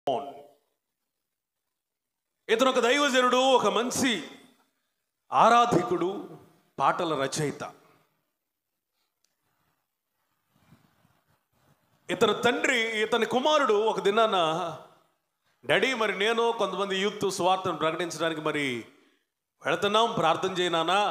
ఇతను ఒక దైవజనుడు ఒక మంచి ఆరాధికుడు పాటల రచయిత ఇతని తండ్రి ఇతని కుమారుడు ఒక దినాన డాడీ మరి నేను కొంతమంది యూత్ స్వార్థను ప్రకటించడానికి మరి వెళుతున్నాం ప్రార్థన చేయనానా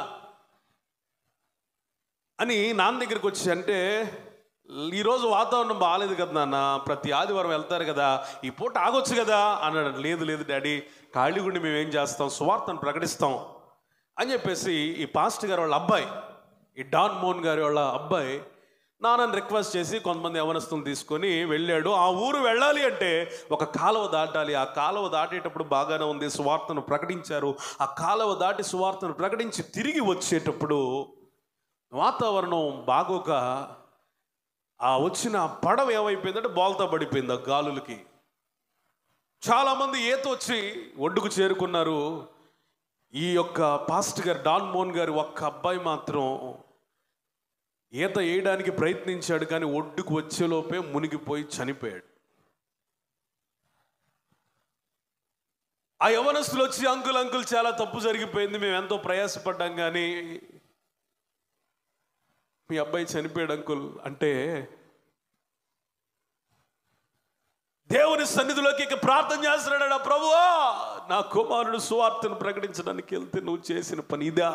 అని నాన్న దగ్గరికి వచ్చి అంటే ఈరోజు వాతావరణం బాగాలేదు కదా నాన్న ప్రతి ఆదివారం వెళ్తారు కదా ఈ పూట ఆగొచ్చు కదా అన్నాడు లేదు లేదు డాడీ ఖాళీగుండి మేము ఏం చేస్తాం సువార్తను ప్రకటిస్తాం అని చెప్పేసి ఈ పాస్ట్ గారు వాళ్ళ అబ్బాయి ఈ డాన్ మోహన్ గారి వాళ్ళ అబ్బాయి నాన్నని రిక్వెస్ట్ చేసి కొంతమంది యవనస్తులు తీసుకొని వెళ్ళాడు ఆ ఊరు వెళ్ళాలి అంటే ఒక కాలువ దాటాలి ఆ కాలువ దాటేటప్పుడు బాగానే ఉంది సువార్తను ప్రకటించారు ఆ కాలువ దాటి సువార్తను ప్రకటించి తిరిగి వచ్చేటప్పుడు వాతావరణం బాగోక ఆ వచ్చిన పడవ ఏమైపోయిందంటే బోల్తా పడిపోయింది ఆ గాలులకి చాలామంది ఈత వచ్చి ఒడ్డుకు చేరుకున్నారు ఈ యొక్క పాస్ట్ గారు డాన్ మోహన్ గారి ఒక్క అబ్బాయి మాత్రం ఈత వేయడానికి ప్రయత్నించాడు కానీ ఒడ్డుకు వచ్చేలోపే మునిగిపోయి చనిపోయాడు ఆ యవనస్తులు వచ్చి అంకుల్ అంకుల్ చాలా తప్పు జరిగిపోయింది మేము ఎంతో ప్రయాసపడ్డాం కానీ మీ అబ్బాయి చనిపోయాడు అంకుల్ అంటే దేవుని సన్నిధిలోకి ఇక ప్రార్థన చేస్తున్నాడు ప్రభువా నా కుమారుడు సువార్తను ప్రకటించడానికి వెళ్తే నువ్వు చేసిన పని ఇదా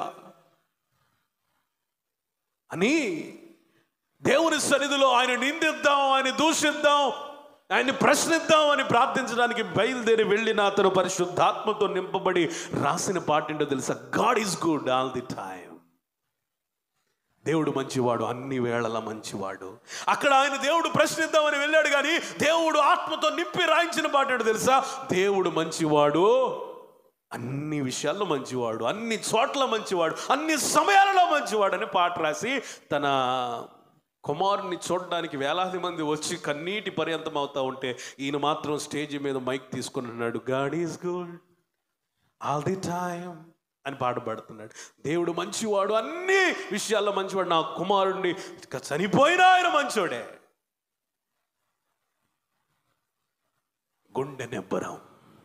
అని దేవుని సన్నిధిలో ఆయన నిందిద్దాం ఆయన దూషిద్దాం ఆయన్ని ప్రశ్నిద్దాం అని ప్రార్థించడానికి బయలుదేరి వెళ్ళిన అతను పరిశుద్ధాత్మతో నింపబడి రాసిన పాటింటో తెలుసా God is good all the time దేవుడు మంచివాడు అన్ని వేళల మంచివాడు అక్కడ ఆయన దేవుడు ప్రశ్నిద్దామని వెళ్ళాడు కానీ దేవుడు ఆత్మతో నింపి రాయించిన పాటాడు తెలుసా దేవుడు మంచివాడు అన్ని విషయాల్లో మంచివాడు అన్ని చోట్ల మంచివాడు అన్ని సమయాలలో మంచివాడు అని పాట రాసి తన కుమారుని చూడడానికి వేలాది మంది వచ్చి కన్నీటి పర్యంతం అవుతా ఉంటే ఈయన మాత్రం స్టేజ్ మీద మైక్ తీసుకుని ఉన్నాడు God is good all the time అని పాట పాడుతున్నాడు దేవుడు మంచివాడు అన్ని విషయాల్లో మంచివాడు నా కుమారుడిని ఇక చనిపోయినా ఆయన మంచోడే గుండె నెబ్బరం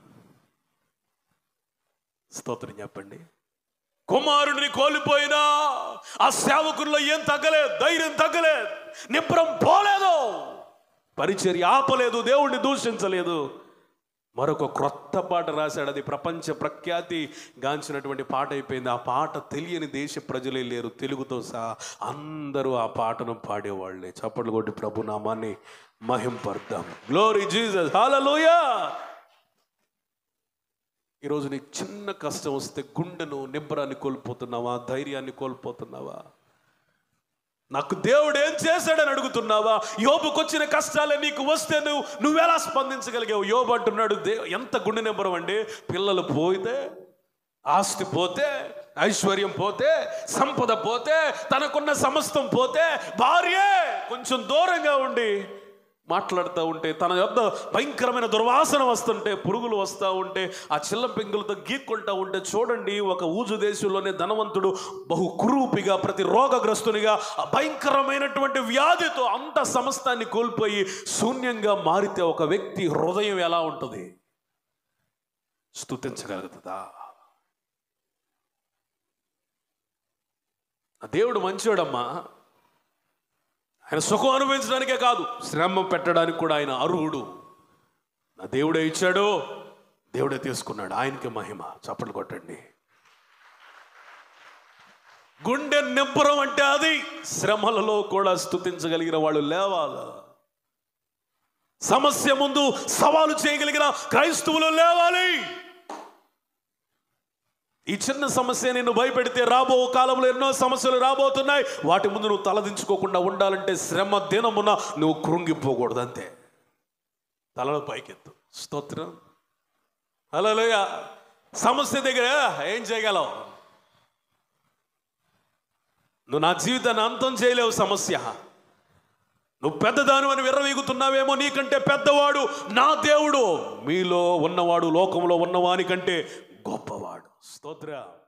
స్తోత్రం చెప్పండి కుమారుడిని కోల్పోయినా ఆ సేవకుల్లో ఏం తగ్గలేదు ధైర్యం తగ్గలేదు నిబ్రం పోలేదు పరిచర్య ఆపలేదు దేవుణ్ణి దూషించలేదు మరొక క్రొత్త పాట రాశాడు అది ప్రపంచ ప్రఖ్యాతి గాంచినటువంటి పాట అయిపోయింది ఆ పాట తెలియని దేశ ప్రజలే లేరు తెలుగుతో సహా అందరూ ఆ పాటను పాడేవాళ్ళే చప్పట్లు కొట్టి ప్రభు నామాన్ని మహింపర్దాం గ్లోరీ జీసస్ హల్లెలూయా ఈరోజు నీకు చిన్న కష్టం వస్తే గుండెను నిబ్బరాన్ని కోల్పోతున్నావా ధైర్యాన్ని కోల్పోతున్నావా నాకు దేవుడు ఏం చేశాడని అడుగుతున్నావా యోబుకు వచ్చిన కష్టాలే నీకు వస్తే నువ్వు నువ్వెలా స్పందించగలిగావు యోబు అంటున్నాడు దే ఎంత గుండె నిబ్బరం అండి పిల్లలు పోతే ఆస్తి పోతే ఐశ్వర్యం పోతే సంపద పోతే తనకున్న సమస్తం పోతే భార్యే కొంచెం దూరంగా ఉండి మాట్లాడుతూ ఉంటే తన యొద్ద భయంకరమైన దుర్వాసన వస్తుంటే పురుగులు వస్తూ ఉంటే ఆ చిల్ల పెంగులతో గీక్కుంటూ ఉంటే చూడండి ఒక ఊజు దేశంలోనే ధనవంతుడు బహు కురూపిగా ప్రతి రోగగ్రస్తునిగా ఆ భయంకరమైనటువంటి వ్యాధితో అంత సమస్తాన్ని కోల్పోయి శూన్యంగా మారితే ఒక వ్యక్తి హృదయం ఎలా ఉంటుంది స్తుతించగలుగుతుందా ఆ దేవుడు మంచివాడమ్మా ఆయన సుఖం అనుభవించడానికే కాదు శ్రమ పెట్టడానికి కూడా ఆయన అర్హుడు నా దేవుడే ఇచ్చాడు దేవుడే తీసుకున్నాడు ఆయనకి మహిమ చప్పట్లు కొట్టండి గుండె నింపరం అంటే అది శ్రమలలో కూడా స్థుతించగలిగిన వాళ్ళు లేవాలి సమస్య ముందు సవాలు చేయగలిగిన క్రైస్తవులు లేవాలి ఈ చిన్న సమస్య నిన్ను భయపెడితే రాబో కాలంలో ఎన్నో సమస్యలు రాబోతున్నాయి వాటి ముందు నువ్వు తలదించుకోకుండా ఉండాలంటే శ్రమ దినమున నువ్వు కృంగిపోకూడదు అంతే తలలో పైకెత్తు స్తోత్రం హలోయ సమస్య దగ్గర ఏం చేయగలవు నువ్వు నా జీవితాన్ని అంతం చేయలేవు సమస్య నువ్వు పెద్దదాను అని విర్రవీగుతున్నావేమో నీకంటే పెద్దవాడు నా దేవుడు మీలో ఉన్నవాడు లోకంలో ఉన్నవాని కంటే గొప్పవాడు స్తోత్ర